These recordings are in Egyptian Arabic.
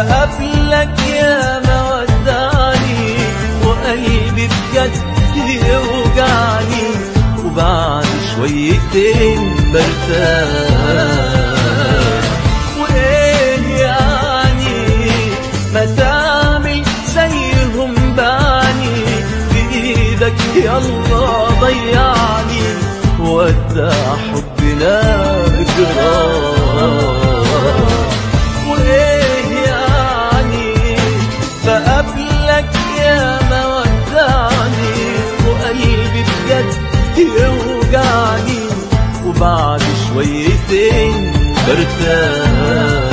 بقابلك يا ما ودعني وقلبي بجد يوجعني وبعد شويتين برتاح وايه يعني ما تعمل زيهم بعني بايدك يلا ضيعني ودع حبنا جراح وايه يعني بقابلك يا ما ودعني وقلبي بجد يوجعني وبعد شويتين برتاح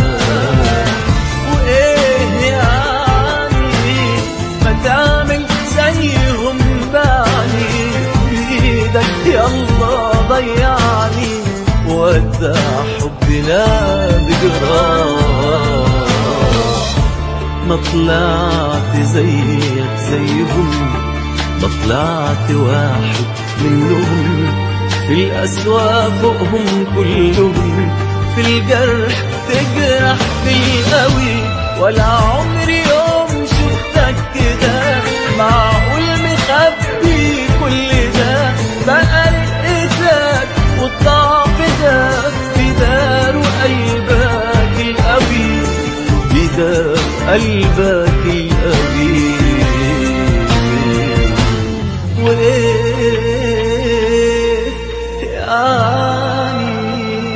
وايه يعني ما تعمل زيهم بعني بايدك يلا ضيعني ودع حبنا بجراح ما طلعت زيك زيهم ما طلعت واحد منهم في الأسوا فوقهم كلهم في الجرح تجرح بالقوي ولا عمري يوم شفتك كده معقول مخبي كل ده بقى رقتك والضعف ده بدار قلبك القوي بدار قلبك القوي وايه يعني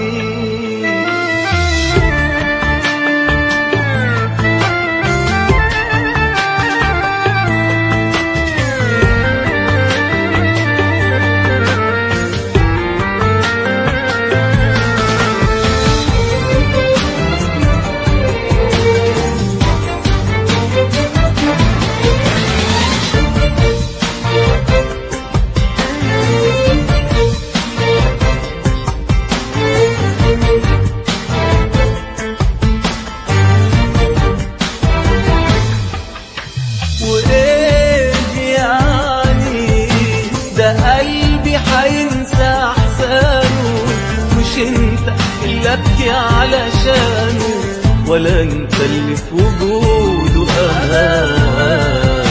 وايه يعني ده قلبي حينسى احسانه مش انت اللي ابكي علشانه ولا انت اللي في وجوده امان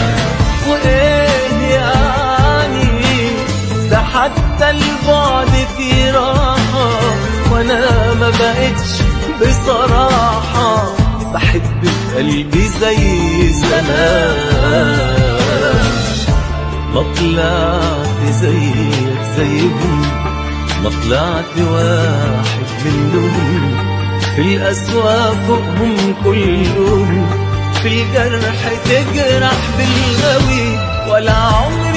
وايه يعني ده حتى البعد فيه راحة وانا ما بقتش بصراحة بحب قلبي زي زمان ما طلعت زيك زيهم ما طلعت واحد منهم في الأسوا فوقهم كلهم في الجرح تجرح بالغوي ولا عمري